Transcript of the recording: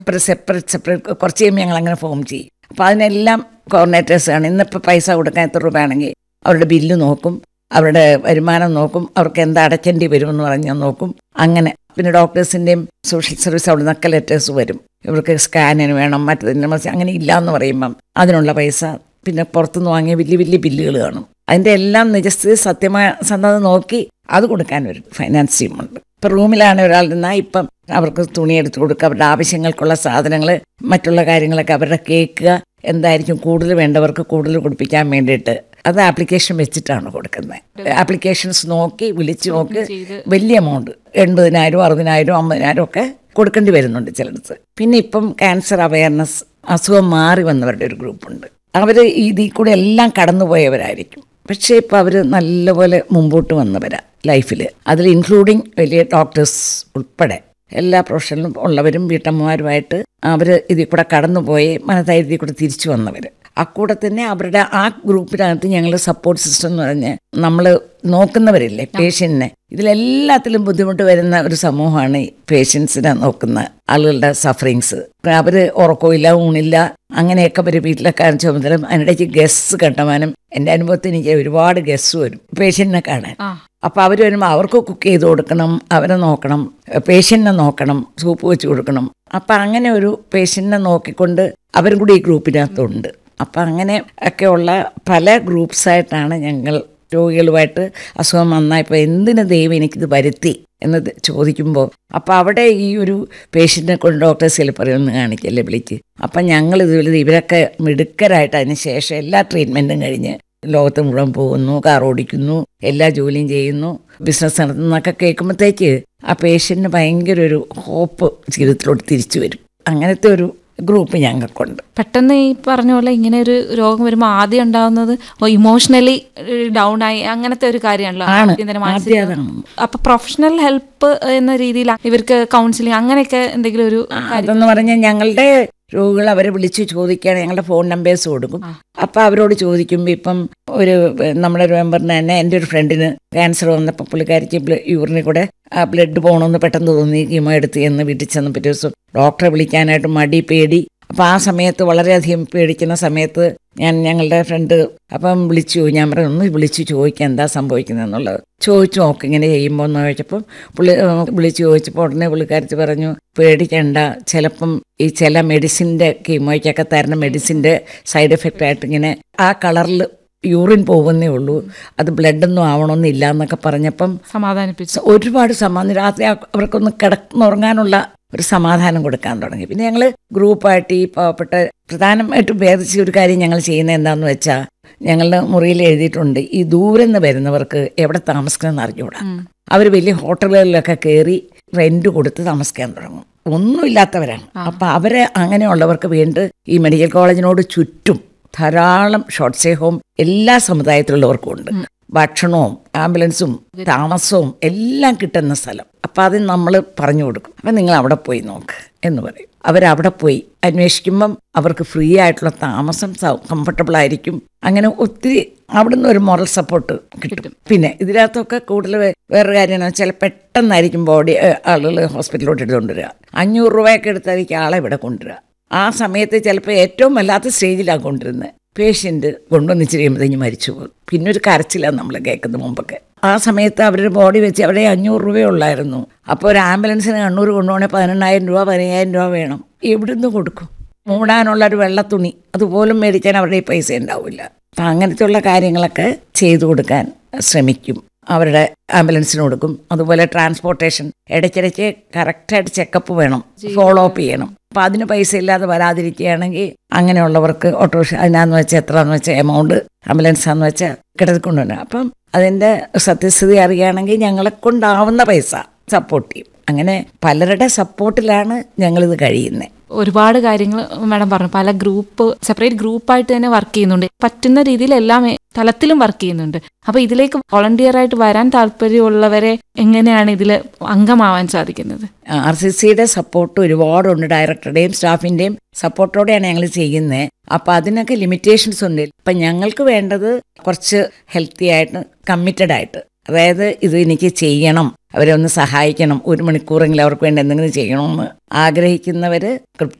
separate separate കുറച്ച് കഴിയുമ്പോൾ ഞങ്ങൾ അങ്ങനെ ഫോം ചെയ്യും അപ്പോൾ അതിനെല്ലാം കോർഡിനേറ്റേഴ്സാണ് ഇന്നിപ്പോൾ പൈസ കൊടുക്കാൻ എത്ര രൂപയാണെങ്കിൽ അവരുടെ ബില്ല് നോക്കും അവരുടെ വരുമാനം നോക്കും അവർക്ക് എന്താ അടയ്ക്കേണ്ടി വരുമെന്ന് പറഞ്ഞാൽ നോക്കും അങ്ങനെ പിന്നെ ഡോക്ടേഴ്സിൻ്റെയും സോഷ്യൽ സർവീസ് അവിടെ നിന്നൊക്കെ ലെറ്റേഴ്സ് വരും ഇവർക്ക് സ്കാനിന് വേണം മറ്റതിന് മറിച്ച് അങ്ങനെ ഇല്ല എന്ന് പറയുമ്പം അതിനുള്ള പൈസ പിന്നെ പുറത്തുനിന്ന് വാങ്ങിയ വലിയ വലിയ ബില്ലുകൾ കാണും അതിൻ്റെ എല്ലാം നിജസ്ഥിതി സത്യമായ സന്നദ്ധ നോക്കി അത് കൊടുക്കാൻ ഒരു ഫൈനാൻസ് ടീമുണ്ട് ഇപ്പം റൂമിലാണ് ഒരാൾ നിന്നാൽ ഇപ്പം അവർക്ക് തുണി എടുത്ത് കൊടുക്കുക അവരുടെ ആവശ്യങ്ങൾക്കുള്ള സാധനങ്ങൾ മറ്റുള്ള കാര്യങ്ങളൊക്കെ അവരുടെ കേൾക്കുക എന്തായിരിക്കും കൂടുതൽ വേണ്ടവർക്ക് കൂടുതൽ കൊടുപ്പിക്കാൻ വേണ്ടിയിട്ട് അത് ആപ്ലിക്കേഷൻ വെച്ചിട്ടാണ് കൊടുക്കുന്നത് ആപ്ലിക്കേഷൻസ് നോക്കി വിളിച്ച് നോക്കി ചെയ്ത് വലിയ എമൗണ്ട് എൺപതിനായിരം അറുപതിനായിരം അമ്പതിനായിരം ഒക്കെ കൊടുക്കേണ്ടി വരുന്നുണ്ട് ചിലടത്ത് പിന്നെ ഇപ്പം ക്യാൻസർ അവയർനെസ് അസുഖം മാറി വന്നവരുടെ ഒരു ഗ്രൂപ്പുണ്ട് അവർ ഇതിൽ കൂടെ എല്ലാം കടന്നുപോയവരായിരിക്കും പക്ഷേ ഇപ്പോൾ അവർ നല്ലപോലെ മുമ്പോട്ട് വന്നവരാ ലൈഫിൽ അതിൽ ഇൻക്ലൂഡിങ് വലിയ ഡോക്ടേഴ്സ് ഉൾപ്പെടെ എല്ലാ പ്രൊഫഷനിലും ഉള്ളവരും വീട്ടമ്മമാരുമായിട്ട് അവർ ഇതിൽ കൂടെ കടന്നുപോയി മനധൈര്യത്തിൽ കൂടെ തിരിച്ചു വന്നവർ അക്കൂടെ തന്നെ അവരുടെ ആ ഗ്രൂപ്പിനകത്ത് ഞങ്ങൾ സപ്പോർട്ട് സിസ്റ്റം എന്ന് പറഞ്ഞ് നമ്മൾ നോക്കുന്നവരില്ലേ പേഷ്യൻറ്റിനെ ഇതിലെല്ലാത്തിലും ബുദ്ധിമുട്ട് വരുന്ന ഒരു സമൂഹമാണ് ഈ പേഷ്യൻസിനെ നോക്കുന്ന ആളുകളുടെ സഫറിങ്സ് അവർ ഉറക്കമില്ല ഊണില്ല അങ്ങനെയൊക്കെ ഒരു വീട്ടിലൊക്കെ ചുമതല അതിനിടയ്ക്ക് ഗസ് കണ്ടമാനം എൻ്റെ അനുഭവത്തിൽ എനിക്ക് ഒരുപാട് ഗസ് വരും പേഷ്യൻറ്റിനെ കാണാൻ ആ അപ്പോൾ അവർ വരുമ്പോൾ അവർക്ക് കുക്ക് ചെയ്ത് കൊടുക്കണം അവരെ നോക്കണം പേഷ്യൻറ്റിനെ നോക്കണം സൂപ്പ് വെച്ച് കൊടുക്കണം അപ്പം അങ്ങനെ ഒരു പേഷ്യൻറ്റിനെ നോക്കിക്കൊണ്ട് അവരും കൂടി ഈ ഗ്രൂപ്പിനകത്തുണ്ട് അപ്പം അങ്ങനെ ഒക്കെയുള്ള പല ഗ്രൂപ്പ്സായിട്ടാണ് ഞങ്ങൾ രോഗികളുമായിട്ട് അസുഖം വന്നപ്പോൾ എന്തിന് ദൈവം എനിക്കിത് വരുത്തി എന്ന് ചോദിക്കുമ്പോൾ അപ്പോൾ അവിടെ ഈ ഒരു പേഷ്യൻറ്റിനെ കൊണ്ട് ഡോക്ടേഴ്സ് ചിലപ്പോൾ പറയൊന്ന് കാണിക്കല്ലേ വിളിച്ച് അപ്പം ഞങ്ങൾ ഇതുപോലെ ഇവരൊക്കെ മിടുക്കരായിട്ട് അതിന് ശേഷം എല്ലാ ട്രീറ്റ്മെൻറ്റും കഴിഞ്ഞ് ലോകത്ത് മുഴുവൻ പോകുന്നു കാർ ഓടിക്കുന്നു എല്ലാ ജോലിയും ചെയ്യുന്നു ബിസിനസ് നടത്തുന്നൊക്കെ കേൾക്കുമ്പോഴത്തേക്ക് ആ പേഷ്യൻറ്റിന് ഭയങ്കര ഒരു ഹോപ്പ് ജീവിതത്തിലോട്ട് തിരിച്ചു വരും അങ്ങനത്തെ ഒരു ഗ്രൂപ്പ് ഞങ്ങൾക്കുണ്ട് പെട്ടെന്ന് ഈ പറഞ്ഞ പോലെ ഇങ്ങനെ ഒരു രോഗം വരുമ്പോൾ ആദ്യം ഉണ്ടാവുന്നത് ഇമോഷണലി ഡൗൺ ആയി അങ്ങനത്തെ ഒരു കാര്യമാണല്ലോ ആണ് ആദ്യം തന്നെ ആദ്യം മാനസിക അതാണ് അപ്പൊ പ്രൊഫഷണൽ ഹെൽപ്പ് എന്ന രീതിയിൽ ഇവർക്ക് കൗൺസിലിംഗ് അങ്ങനെയൊക്കെ എന്തെങ്കിലും ഒരു കാര്യം അതെന്ന് പറഞ്ഞാൽ ഞങ്ങളുടെ രോഗികൾ അവരെ വിളിച്ച് ചോദിക്കുകയാണ് ഞങ്ങളുടെ ഫോൺ നമ്പേഴ്സ് കൊടുക്കും അപ്പോൾ അവരോട് ചോദിക്കുമ്പോൾ ഇപ്പം ഒരു ഏഹ്, നമ്മുടെ ഒരു മെമ്പറിന് തന്നെ എൻ്റെ ഒരു ഫ്രണ്ടിന് ക്യാൻസർ വന്നപ്പോൾ പുള്ളിക്കാരിക്ക് യൂറിനിൽ കൂടെ ആ ബ്ലഡ് പോകണമെന്ന് പെട്ടെന്ന് തോന്നി കീമോ എടുത്ത് എന്ന് വീട്ടിൽ ചെന്ന് പിറ്റേ ദിവസം ഡോക്ടറെ വിളിക്കാനായിട്ട് മടി പേടി അപ്പോൾ ആ സമയത്ത് വളരെയധികം പേടിക്കുന്ന സമയത്ത് ഞാൻ ഞങ്ങളുടെ ഫ്രണ്ട് അപ്പം വിളിച്ചു ഞാൻ പറഞ്ഞു ഒന്ന് വിളിച്ച് ചോദിക്കാം എന്താ സംഭവിക്കുന്നത് എന്നുള്ളത് ചോദിച്ചു നോക്ക് ഇങ്ങനെ ചെയ്യുമ്പോൾ എന്ന് ചോദിച്ചപ്പം പുള്ളി ഏഹ്, വിളിച്ച് ചോദിച്ചപ്പോൾ ഉടനെ പുള്ളിക്കാരത്തി പറഞ്ഞു പേടിക്കണ്ട ചിലപ്പം ഈ ചില മെഡിസിൻ്റെ കീമോയ്ക്കൊക്കെ തരുന്ന മെഡിസിൻ്റെ സൈഡ് എഫക്റ്റ് ആയിട്ട് ഇങ്ങനെ ആ കളറിൽ യൂറിൻ പോകുന്നേ ഉള്ളൂ അത് ബ്ലഡൊന്നും ആവണമെന്നില്ല എന്നൊക്കെ പറഞ്ഞപ്പം സമാധാനിപ്പിച്ചു സ- ഒരുപാട് സമാധാനം രാത്രി ആ- അവർക്കൊന്ന് കിടന്നുറങ്ങാനുള്ള ഒരു സമാധാനം കൊടുക്കാൻ തുടങ്ങി പിന്നെ ഞങ്ങൾ ഗ്രൂപ്പായിട്ട് ഈ പാവപ്പെട്ട പ്രധാനമായിട്ടും ഭേദിച്ച ഒരു കാര്യം ഞങ്ങൾ ചെയ്യുന്നത് എന്താണെന്ന് വെച്ചാൽ ഞങ്ങളുടെ മുറിയിൽ എഴുതിയിട്ടുണ്ട് ഈ ദൂരെ നിന്ന് വരുന്നവർക്ക് എവിടെ താമസിക്കണമെന്ന് അറിഞ്ഞൂടാ അവർ വലിയ ഹോട്ടലുകളിലൊക്കെ കയറി റെന്റ് കൊടുത്ത് താമസിക്കാൻ തുടങ്ങും ഒന്നുമില്ലാത്തവരാണ് അപ്പം അവരെ അങ്ങനെയുള്ളവർക്ക് വേണ്ടി ഈ മെഡിക്കൽ കോളേജിനോട് ചുറ്റും ധാരാളം ഷോർട്ട് സ്റ്റേ ഹോം എല്ലാ സമുദായത്തിലുള്ളവർക്കും ഉണ്ട് ഭക്ഷണവും ആംബുലൻസും താമസവും എല്ലാം കിട്ടുന്ന സ്ഥലം അപ്പം അത് നമ്മൾ പറഞ്ഞു കൊടുക്കും അപ്പം നിങ്ങൾ അവിടെ പോയി നോക്ക് എന്ന് പറയും അവരവിടെ പോയി അന്വേഷിക്കുമ്പം അവർക്ക് ഫ്രീ ആയിട്ടുള്ള താമസം കംഫർട്ടബിൾ ആയിരിക്കും അങ്ങനെ ഒത്തിരി അവിടുന്ന് ഒരു മോറൽ സപ്പോർട്ട് കിട്ടും പിന്നെ ഇതിനകത്തൊക്കെ കൂടുതൽ വേ- വേറൊരു കാര്യം എന്ന് വെച്ചാൽ പെട്ടെന്നായിരിക്കും ബോഡി ആളുകൾ ഹോസ്പിറ്റലിലോട്ട് എടുത്തുകൊണ്ട് വരിക അഞ്ഞൂറ് രൂപയൊക്കെ എടുത്തായിരിക്കും ആളെ ഇവിടെ കൊണ്ടുവരിക ആ സമയത്ത് ചിലപ്പോൾ ഏറ്റവും വല്ലാത്ത സ്റ്റേജിലാണ് കൊണ്ടുവരുന്നത് പേഷ്യൻ്റ് കൊണ്ടുവന്ന് ഇച്ചിരി കഴിയുമ്പോഴത്തേക്കും മരിച്ചു പോകും പിന്നെ ഒരു കരച്ചിലാണ് നമ്മൾ കേൾക്കുന്നത് മുമ്പൊക്കെ ആ സമയത്ത് അവരുടെ ബോഡി വെച്ച് അവിടെ അഞ്ഞൂറ് രൂപയേ ഉള്ളായിരുന്നു അപ്പോൾ ഒരു ആംബുലൻസിന് കണ്ണൂർ കൊണ്ടുപോകണമെങ്കിൽ പതിനെണ്ണായിരം രൂപ പതിനയ്യായിരം രൂപ വേണം എവിടുന്ന് കൊടുക്കും മൂടാനുള്ള ഒരു വെള്ളത്തുണി അതുപോലും മേടിക്കാൻ അവരുടെ ഈ പൈസ ഉണ്ടാവില്ല അപ്പം അങ്ങനത്തെയുള്ള കാര്യങ്ങളൊക്കെ ചെയ്തു കൊടുക്കാൻ ശ്രമിക്കും അവരുടെ ആംബുലൻസിന് കൊടുക്കും അതുപോലെ ട്രാൻസ്പോർട്ടേഷൻ ഇടയ്ക്കിടയ്ക്ക് കറക്റ്റായിട്ട് ചെക്കപ്പ് വേണം ഫോളോ അപ്പ് ചെയ്യണം അപ്പം അതിന് പൈസ ഇല്ലാതെ വരാതിരിക്കുകയാണെങ്കിൽ അങ്ങനെയുള്ളവർക്ക് ഓട്ടോറിക്ഷ അതിനാന്ന് വെച്ചാൽ എത്രയാന്ന് വെച്ചാൽ എമൗണ്ട് ആംബുലൻസാന്ന് വെച്ചാൽ കിടത്തിക്കൊണ്ടുവരണം അപ്പം അതിൻ്റെ സത്യസ്ഥിതി അറിയുകയാണെങ്കിൽ ഞങ്ങളെ കൊണ്ടാവുന്ന പൈസ സപ്പോർട്ട് ചെയ്യും അങ്ങനെ പലരുടെ സപ്പോർട്ടിലാണ് ഞങ്ങളിത് കഴിയുന്നത് ഒരുപാട് കാര്യങ്ങൾ മാഡം പറഞ്ഞു പല ഗ്രൂപ്പ് സെപ്പറേറ്റ് ഗ്രൂപ്പായിട്ട് തന്നെ വർക്ക് ചെയ്യുന്നുണ്ട് പറ്റുന്ന രീതിയിൽ എല്ലാ മേ- തലത്തിലും വർക്ക് ചെയ്യുന്നുണ്ട് അപ്പൊ ഇതിലേക്ക് വോളണ്ടിയർ ആയിട്ട് വരാൻ താല്പര്യമുള്ളവരെ എങ്ങനെയാണ് ഇതിൽ അംഗമാവാൻ സാധിക്കുന്നത് ആർ സി സിയുടെ സപ്പോർട്ട് ഒരുപാടുണ്ട് ഡയറക്ടറുടെയും സ്റ്റാഫിൻ്റെയും സപ്പോർട്ടോടെയാണ് ഞങ്ങൾ ചെയ്യുന്നത് അപ്പോൾ അതിനൊക്കെ ലിമിറ്റേഷൻസ് ഉണ്ട് അപ്പം ഞങ്ങൾക്ക് വേണ്ടത് കുറച്ച് ഹെൽത്തി ആയിട്ട് കമ്മിറ്റഡ് ആയിട്ട് അതായത് ഇത് എനിക്ക് ചെയ്യണം അവരെ ഒന്ന് സഹായിക്കണം ഒരു മണിക്കൂറെങ്കിലും അവർക്ക് വേണ്ടി എന്തെങ്കിലും ചെയ്യണമെന്ന് ആഗ്രഹിക്കുന്നവർ